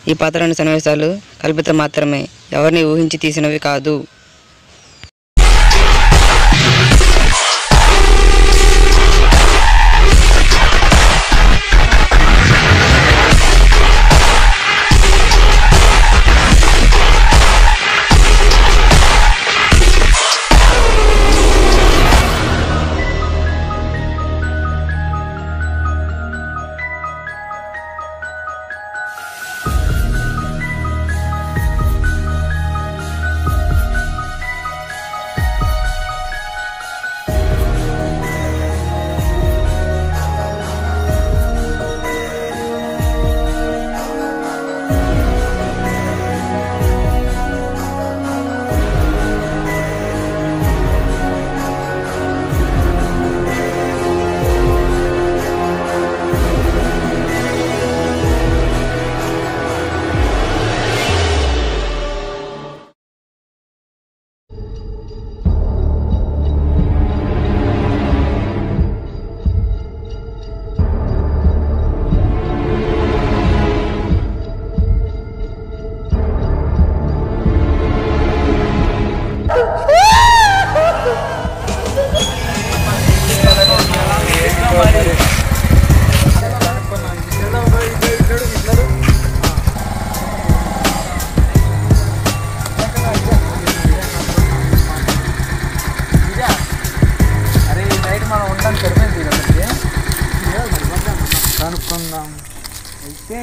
ఈ పాత్రలోని సన్నివేశాలు కల్పితం మాత్రమే ఎవరిని ఊహించి తీసినవి కాదు అరే ఈ నైట్ మనం ఉండడానికి సరిపోయింది ఇక్కడికి కనుక్కుందాం అయితే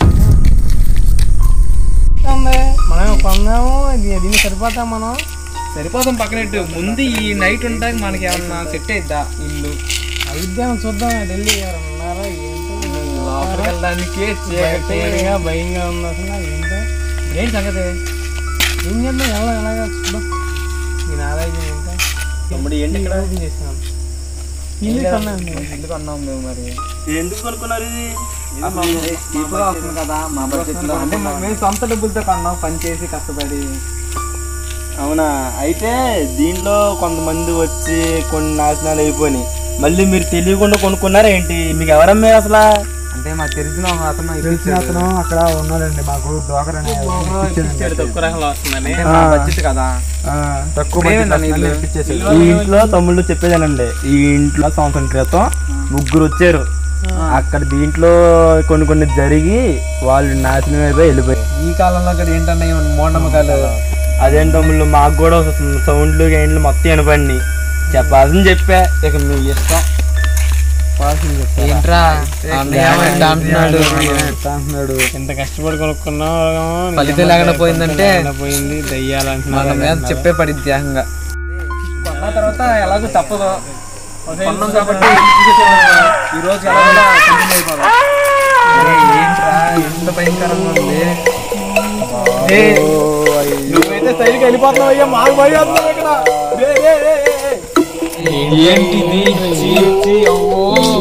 మనం కొన్నాము ఇది- దీన్ని సరిపోతాం మనం సరిపోతాం పక్కనట్టు ముందు ఈ నైట్ ఉంటాక మనకి ఏమన్నా సెట్ అయిద్దా ఇల్లు అయిద్దాం చూద్దాం ఢిల్లీ ఎవరు ఉన్నారా ఏంటో లోపలికి వెళ్ళడానికి భయంగా భయంగా ఉంది అసలు ఏంటో ఏంటి సంగతి ఏం చేద్దాం ఎలా ఎలాగా చూద్దాం నేను ఆదాయం ఏంటో తమ్ముడు ఏంటి ఇక్కడ ఓపెన్ చేసినాను ఇల్లు కొన్నాను నేను. ఇల్లు కొన్నాం మేము మరి ఎందుకు కొనుక్కున్నారు ఇది ఇప్పుడు వస్తుంది కదా మా బడ్జెట్ లో అంటే మేము సొంత డబ్బులతో కొన్నాం పని చేసి కష్టపడి అవునా అయితే దీంట్లో కొంతమంది వచ్చి కొన్ని నాశనాలు అయిపోయినాయి మళ్ళీ మీరు తెలియకుండా కొనుక్కున్నారా ఏంటి మీకు ఎవరమ్మారు అసలు అంటే మాకు తెలిసిన ఒక అతను తెలిసిన అతను అక్కడ ఉన్నాడండి మాకు బ్రోకర్ అనే ఇచ్చాడు తక్కువ రకంలో వస్తుందని మా బడ్జెట్ కదా తక్కువ ప్రేమేందని ఇల్లు? ఈ ఇంట్లో తమ్ముళ్ళు చెప్పేదానండి ఈ ఇంట్లో సంవత్సరం క్రితం ముగ్గురు వచ్చారు అక్కడ దీంట్లో కొన్ని కొన్ని జరిగి వాళ్ళు నాశనం అయిపోయి వెళ్ళిపోయి ఈ కాలంలో కూడా ఏంటన్నా ఈ మూఢనమ్మకాలు అదేం తమ్ముళ్ళు మాకు కూడా సౌండ్లు గైండ్లు మొత్తం వినపడి చెప్పాల్సింది చెప్పా ఇక మీ ఇష్టం ఏంట్రా అంటున్నాడు అంటున్నాడు ఎంత కష్టపడి కొనుక్కున్నాం ఫలితం లేకుండా పోయిందంటే పోయింది దయ్యాలు మన మీద చెప్పే పడిద్ది ఏకంగా కొన్న తర్వాత ఎలాగో తప్పదు కొన్నాం కాబట్టి ఈ రోజు ఎలాగో కంటిన్యూ అయిపోదాం అరే, ఏంట్రా ఎంత భయంకరంగా ఉంది ఏ, నువ్వైతే సైడ్కి వెళ్ళిపోతున్నావు అయ్యా మాకు భయం వస్తుంది ఇక్కడ రే, రే, రే, రే, రే. ఏంటిది చీ, చీ, అమ్మో.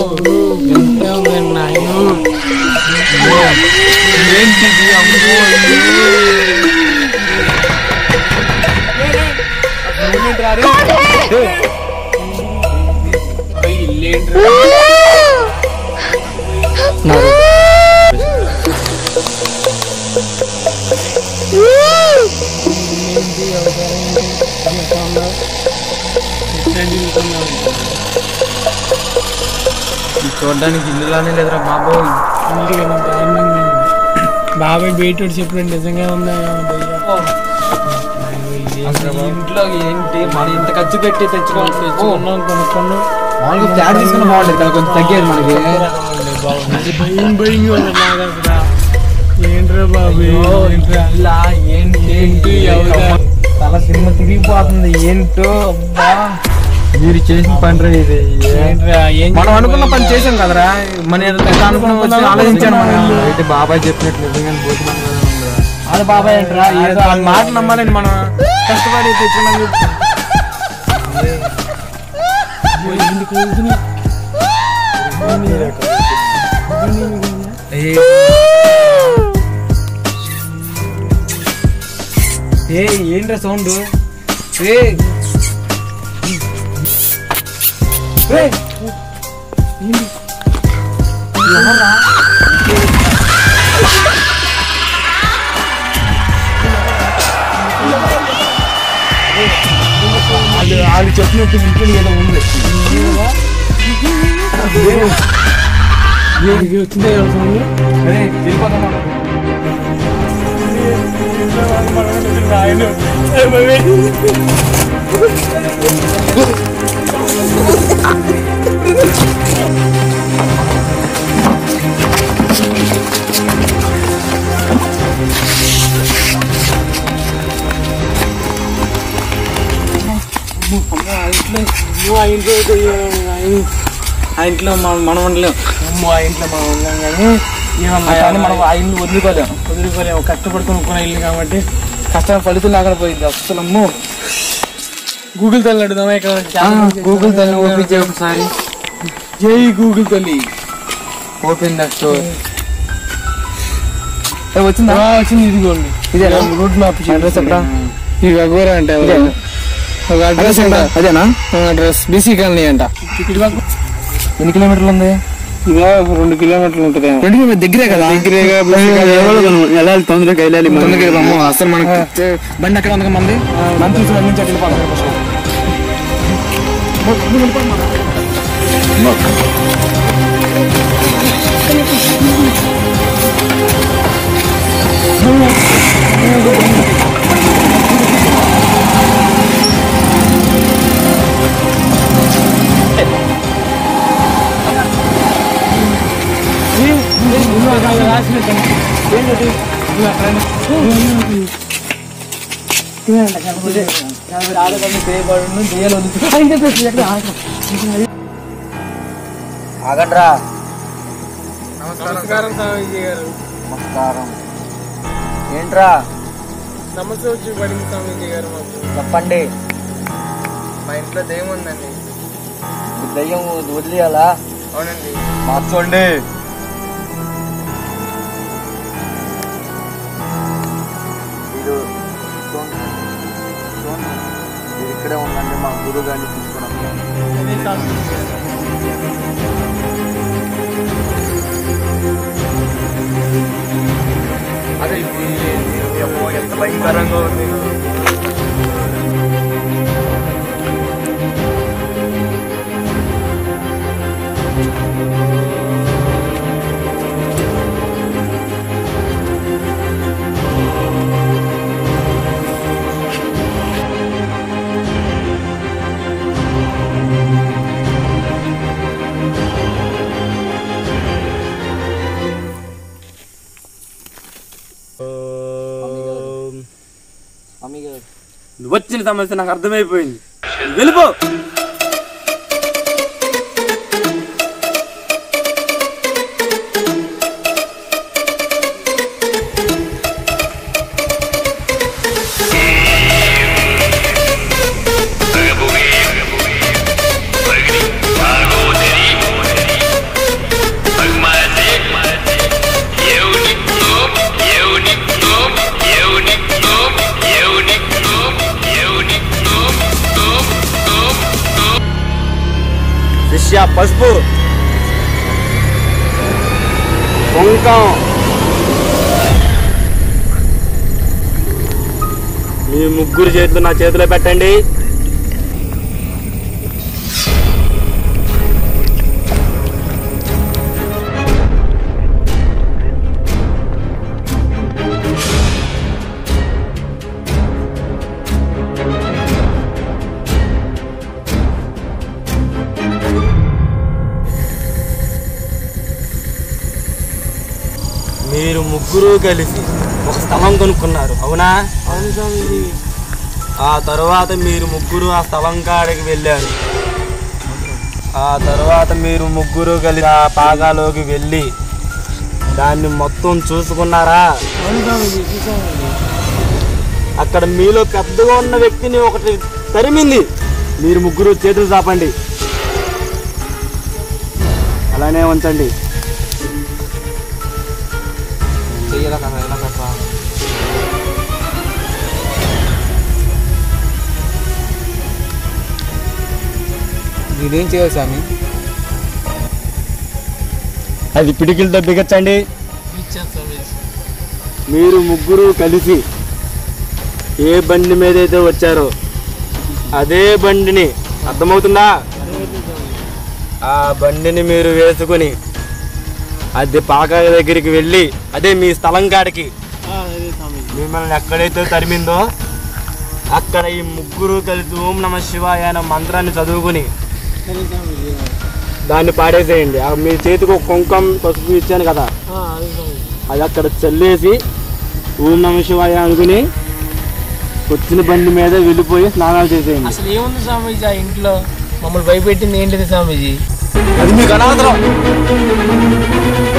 ఏంటిది అమ్మో ఏంట్రా రే? ఏయ్, ఇల్లేంట్రా? ఇది చూడడానికి ఇల్లులానే లేదురా బాబోయ్ బాబాయ్ బయట చెప్పినట్టు నిజంగా ఉందా అసలు ఈ ఇంట్లో ఏంటి మనం ఇంత ఖర్చు పెట్టి తెచ్చుకోవాలి తెచ్చుకున్నాం కొనుక్కున్నాం మామూలుగా ఫ్లాట్ తీసుకున్న బాగుంటుంది కదా కొంచెం తగ్గేది మనకి భయం భయంగా ఉంది నాకు అసలు ఏంట్రా బాబు ఏంట్రా ఇలా ఏంటి ఏంటి ఎవరు? తల సినిమా తిరిగిపోతుంది ఏంటో అబ్బా మీరు చేసిన పని రా ఇది ఏంట్రా ఏం మనం అనుకున్న పని చేసాం కదరా మన ఎంత అనుకున్న వచ్చి ఆలోచించాను మనం అయితే బాబాయ్ చెప్పినట్టు నిజంగా భోజనం అది బాబాయ్ అంటారా ఏదో ఆ మాట నమ్మాలండి మనం కష్టపడి తెచ్చుకున్నాం చెప్పి. ఏ ఏ ఏంట్రా సౌండ్ ఏ ఏ చెప్పినట్టు ఇంట్లో ఏదో ఉంది వచ్చిందే సౌండ్ అరే వెళ్ళిపోతాం మనం. నువ్వు ఆ ఇంట్లో ఆ ఇంట్లో మనం మనం ఉండలేం అమ్మో ఆ ఇంట్లో మనం ఉండలేం కానీ ఏమన్నా కానీ మనం ఆ ఇల్లు వదులుకోలేం వదులుకోలేము కష్టపడి కొనుక్కున్న ఇల్లు కాబట్టి కష్టం ఫలితం లేకుండా పోయింది అసలు అమ్మో గూగుల్ తల్లి అడుగుదామా ఇక్కడ గూగుల్ తల్లి ఓపెన్ చేయ ఒకసారి జై గూగుల్ తల్లి ఓపెన్ ద స్టోర్ వచ్చిందా ఆ, వచ్చింది ఇదిగోండి ఇదేనా? రూట్ మ్యాప్ అడ్రస్ ఎక్కడ ఇది అగోరా అంటే ఇదేనా? ఒక అడ్రస్ అంట అదేనా అడ్రస్ బీసీ కాలనీ అంట ఎన్ని కిలోమీటర్లు ఉంది ఇలా రెండు కిలోమీటర్లు ఉంటుంది రెండు కిలోమీటర్ దగ్గరే కదా దగ్గరేగా వెళ్ళాలి తొందరగా వెళ్ళాలి మనం. తొందరగా వెళ్దాము. అసలు మనకి బండి అక్కడ ఉంది మంది మన చూసి బండి నుంచి అటు వెళ్ళిపోదాం. ఆగండ్రా నమస్కారం స్వామీజీ గారు నమస్కారం ఏంట్రా సమస్య వచ్చి పడింది స్వామీజీ గారు మాకు చెప్పండి మా ఇంట్లో దయ్యం ఉందండి ఈ దయ్యం వదిలేయాలా అవునండి మార్చోండి మీరు చూడండి. చూడండి. మీరు ఇక్కడే ఉండండి మా గురువు గారిని తీసుకున్నాం అదే ఇది అమ్మో, ఎంత భయంకరంగా ఉంది మమ్మీ గారు నువ్వు వచ్చిన సమస్య నాకు అర్థమైపోయింది నువ్వు వెళ్ళిపో శిష్య పసుపు కుంకం మీ ముగ్గురు చేతులు నా చేతిలో పెట్టండి మీరు ముగ్గురు కలిసి ఒక స్థలం కొనుక్కున్నారు అవునా అవును స్వామీజీ ఆ తర్వాత మీరు ముగ్గురు ఆ స్థలం కాడికి వెళ్ళారు ఆ తర్వాత మీరు ముగ్గురు కలిసి ఆ పాగాలోకి వెళ్ళి దాన్ని మొత్తం చూసుకున్నారా అవును స్వామీజీ చూసామండి అక్కడ మీలో పెద్దగా ఉన్న వ్యక్తిని ఒకటి తరిమింది మీరు ముగ్గురు చేతులు చాపండి అలానే ఉంచండి చెయ్యాల కదా ఎలా కట్టరా నేనేం చేయాలి స్వామి అది పిడికిలతో బిగచ్చండి ఇచ్చాను స్వామీజీ మీరు ముగ్గురు కలిసి ఏ బండి మీద అయితే వచ్చారో అదే బండిని అర్థమవుతుందా ఆ బండిని మీరు వేసుకుని అది పాకాల దగ్గరికి వెళ్ళి అదే మీ స్థలం కాడికి మిమ్మల్ని ఎక్కడైతే తరిమిందో అక్కడ ఈ ముగ్గురు కలిసి ఓం నమ శివాయ అనే మంత్రాన్ని చదువుకుని దాన్ని పాడేసేయండి ఆ మీ చేతికి ఒక కుంకం పసుపు ఇచ్చాను కదా అది అక్కడ చల్లేసి ఓం నమ శివాయ అనుకుని వచ్చిన బండి మీద వెళ్ళిపోయి స్నానాలు చేసేయండి అసలు ఏముంది స్వామీజీ ఆ ఇంట్లో మమ్మల్ని భయపెట్టింది ఏంటిది స్వామీజీ అది మీకు అనవసరం